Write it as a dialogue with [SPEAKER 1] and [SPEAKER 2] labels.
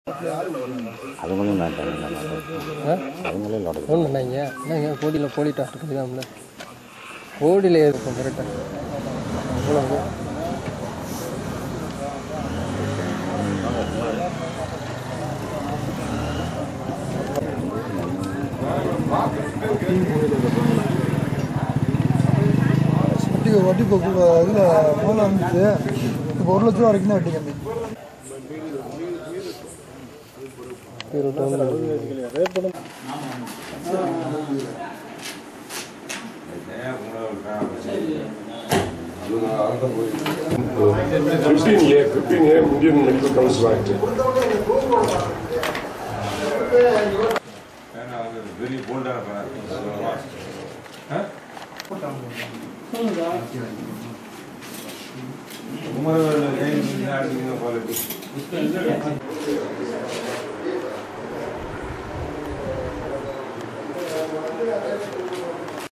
[SPEAKER 1] அதுங்களும் நாட்டாங்க அதுங்களே லோட
[SPEAKER 2] ஒன்றும் இல்லைங்க என்னங்க கோடியில் கோழி டாக்டர் கடிதாம்ல கோடியில் இருக்கும் கரெக்டாக அவ்வளோ
[SPEAKER 3] வட்டி வட்டி இப்போ இதில் முதல்ல வந்துச்சு இப்போ ஒரு லட்ச ரூபா வரைக்கும் தான் வட்டி கம்மி
[SPEAKER 4] Fifteen year, fifteen year Indian Medical Council Act.
[SPEAKER 5] Very போல்டாக உமர்